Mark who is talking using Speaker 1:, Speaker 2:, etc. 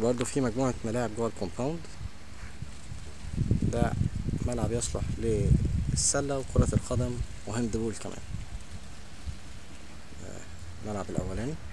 Speaker 1: برضو في مجموعة ملاعب جوه الكومباوند ده ملعب يصلح للسلة وكرة القدم وهاند بول كمان ده الملعب الأولاني